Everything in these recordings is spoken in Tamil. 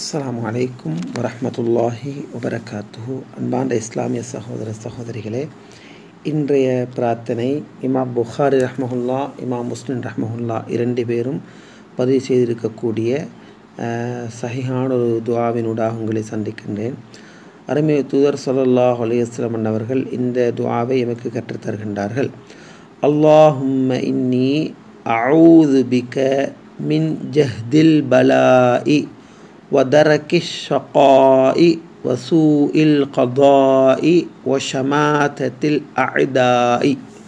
அஸ்ஸலாமு அலைக்கும் வரஹ்மத்துல்லாஹி வபரகாத்துஹு அன்பார்ந்த இஸ்லாமிய சகோதர சகோதரிகளே இன்றைய பிரார்த்தனை இமாம் புகாரி ரஹ்மஹுல்லா இமாம் முஸ்லிம் ரஹ்மஹுல்லா இரண்டு பேரும் பதிவு செய்திருக்கக்கூடிய அஹ், சஹிஹான ஒரு துவாவினூடாக உங்களை சந்திக்கின்றேன் அருமை தூதர் ஸல்லல்லாஹு அலைஹி வஸல்லம் அவர்கள் இந்த துஆவை எமக்கு கற்றுத் தருகின்றார்கள் அல்லாஹும்ம இன்னி அஊது பிக மின் ஜஹ்தில் பலாஇ ودرك الشقاء وسوء القضاء وشماتة الأعداء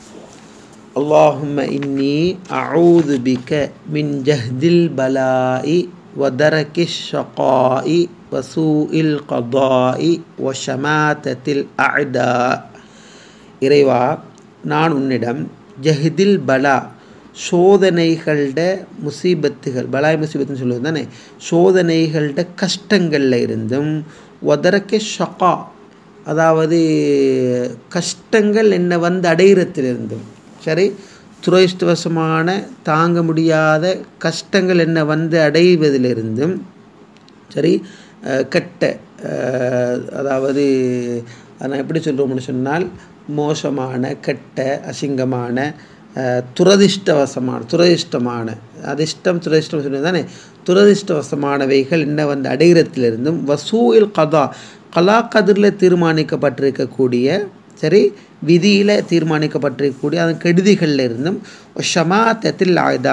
اللهم إني أعوذ بك من جهد البلاء ودرك الشقاء وسوء القضاء وشماتة الأعداء இறைவா நான் உன்னிடம் ஜஹிதில் பலா சோதனைகளோட முசீபத்துகள் பலாய் முசீபத்துன்னு சொல்லுவது தானே சோதனைகளோட கஷ்டங்களில் இருந்தும் ஒதரக்க ஷகா அதாவது கஷ்டங்கள் என்னை வந்து அடையிறத்திலிருந்தும் சரி துரதிருஷ்டவசமான தாங்க முடியாத கஷ்டங்கள் என்னை வந்து அடைவதிலிருந்தும் சரி அஹ், கெட்ட அஹ், அதாவது நான் எப்படி சொல்கிறோம்னு சொன்னால் மோசமான கெட்ட அசிங்கமான அஹ், துரதிர்ஷ்டவசமான துரதிர்ஷ்டமான அதிர்ஷ்டம் துரதிர்ஷ்டம் சொன்னது தானே துரதிர்ஷ்டவசமானவைகள் என்ன வந்து அடைகிறத்திலிருந்தும் வசூயில் கதா கலா கதிரில் தீர்மானிக்கப்பட்டிருக்கக்கூடிய சரி விதியில் தீர்மானிக்கப்பட்டிருக்கக்கூடிய அதன் கெடுதிகளில் இருந்தும் ஷமாத்தத்தில் ஆயுதா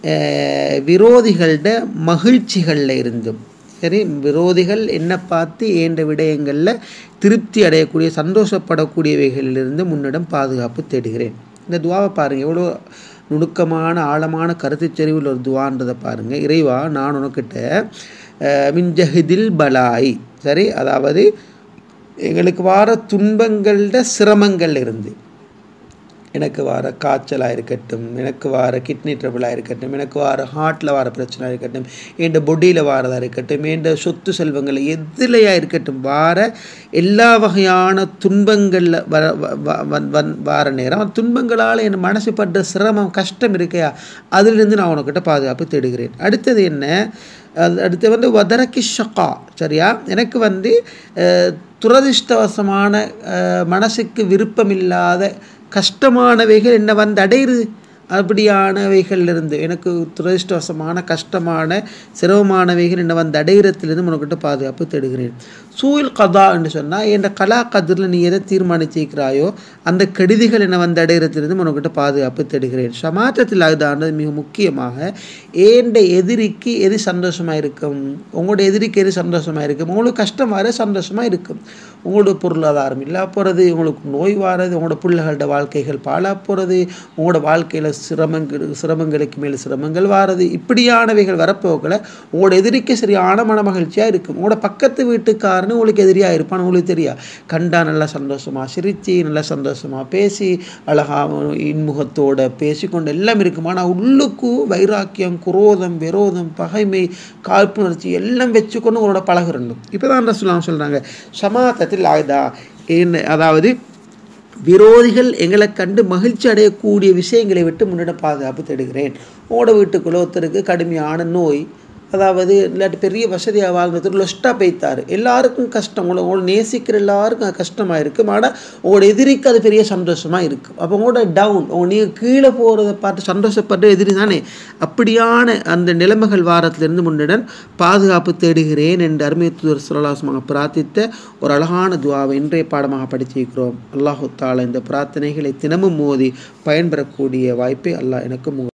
விரோதிகளோட மகிழ்ச்சிகளில் இருந்தும் சரி விரோதிகள் என்ன பார்த்து ஏண்ட விடயங்களில் திருப்தி அடையக்கூடிய சந்தோஷப்படக்கூடியவைகளிலிருந்து முன்னிடம் பாதுகாப்பு தேடுகிறேன் இந்த துவாவை பாருங்கள் எவ்வளோ நுணுக்கமான ஆழமான கருத்துச் செறிவில் ஒரு துவான்றதை பாருங்கள் இறைவா நான் உனக்கிட்ட அஹ், மின் ஜஹிதில் பலாய் சரி அதாவது எங்களுக்கு வார துன்பங்களோட சிரமங்கள் இருந்து எனக்கு வர காய்ச்சலாக இருக்கட்டும் எனக்கு வர கிட்னி ட்ரபிளாக இருக்கட்டும் எனக்கு வர ஹார்ட்டில் வர பிரச்சனை இருக்கட்டும் என் பொடியில் வாரதாக இருக்கட்டும் என் சொத்து செல்வங்கள் எதுலையா இருக்கட்டும் வார எல்லா வகையான துன்பங்களில் வர வ- வ- வ- வந் வார நேரம் அந்த துன்பங்களால் என் மனசு பட்ட சிரமம் கஷ்டம் இருக்கையா அதிலிருந்து நான் உனக்கிட்ட பாதுகாப்பு தேடுகிறேன் அடுத்தது என்ன அது அடுத்து வந்து வதரக்கி ஷக்கா சரியா எனக்கு வந்து அஹ், துரதிர்ஷ்டவசமான அஹ், மனசுக்கு விருப்பமில்லாத கஷ்டமானவைகள் என்ன வந்து அடையுது அப்படியானவைகளிலிருந்து எனக்கு துரதிர்ஷ்டவசமான கஷ்டமான சிரமமானவைகள் என்ன வந்து அடையிறத்திலிருந்து உனக்கிட்ட பாதுகாப்பு தேடுகிறேன் சூழல் கதா என்று சொன்னால் என் கலா கதிரில் நீ எதை தீர்மானிச்சிருக்கிறாயோ அந்த கெடுதிகள் என்ன வந்து அடையிறத்திலிருந்து உனக்கிட்ட பாதுகாப்பு தேடுகிறேன் சமாற்றத்தில் ஆகுதானது மிக முக்கியமாக ஏண்ட எதிரிக்கு எது சந்தோஷமாக இருக்கும் உங்களோட எதிரிக்கு எது சந்தோஷமாக இருக்கும் உங்களுக்கு கஷ்டம் வர சந்தோஷமாக இருக்கும் உங்களோட பொருளாதாரம் இல்லா போகிறது உங்களுக்கு நோய் வாரது உங்களோட பிள்ளைகளோட வாழ்க்கைகள் பாழா போகிறது உங்களோட வாழ்க்கையில் சிரமங்கள் சிரமங்களுக்கு மேல் சிரமங்கள் வாரது இப்படியானவைகள் வரப்போக்கில் உங்களோட எதிரிக்கு சரியான மன மகிழ்ச்சியாக இருக்கும் உங்களோட பக்கத்து வீட்டுக்காரனு உங்களுக்கு எதிரியாக இருப்பான் உங்களுக்கு தெரியா கண்டா நல்லா சந்தோஷமாக சிரித்து நல்லா சந்தோஷமாக பேசி அழகாக இன்முகத்தோட பேசிக்கொண்டு எல்லாம் இருக்கும் ஆனால் உள்ளுக்கு வைராக்கியம் குரோதம் விரோதம் பகைமை காழ்ப்புணர்ச்சி எல்லாம் வச்சுக்கொண்டு உங்களோட பழகிறணும் இப்போ தான் ரசூலாம் சொல்கிறாங்க சமாதத்தில் ஆயுதா என்ன அதாவது விரோதிகள் எங்களை கண்டு மகிழ்ச்சி அடையக்கூடிய விஷயங்களை விட்டு முன்னிடம் பாதுகாப்பு தேடுகிறேன் உங்களோட வீட்டுக்குள்ள ஒருத்தருக்கு கடுமையான நோய் அதாவது இல்லாட்டி பெரிய வசதியாக வாழ்ந்தது லொஸ்ட்டாக பெய்த்தார் எல்லாருக்கும் கஷ்டம் உங்களை உங்களை நேசிக்கிற எல்லாருக்கும் அது கஷ்டமாக இருக்கும் ஆனால் உங்களோட எதிரிக்கு அது பெரிய சந்தோஷமாக இருக்கும் அப்போ உங்களோட டவுன் உங்க நீங்கள் கீழே போகிறத பார்த்து சந்தோஷப்படுற எதிரி தானே அப்படியான அந்த நிலைமைகள் வாரத்திலிருந்து முன்னிடம் பாதுகாப்பு தேடுகிறேன் என்று அருமை தூதர் சுரலாசமாக பிரார்த்தித்த ஒரு அழகான துவாவை இன்றைய பாடமாக படிச்சிருக்கிறோம் அல்லாஹு தாலா இந்த பிரார்த்தனைகளை தினமும் மோதி பயன்பெறக்கூடிய வாய்ப்பை அல்லாஹ் எனக்கும்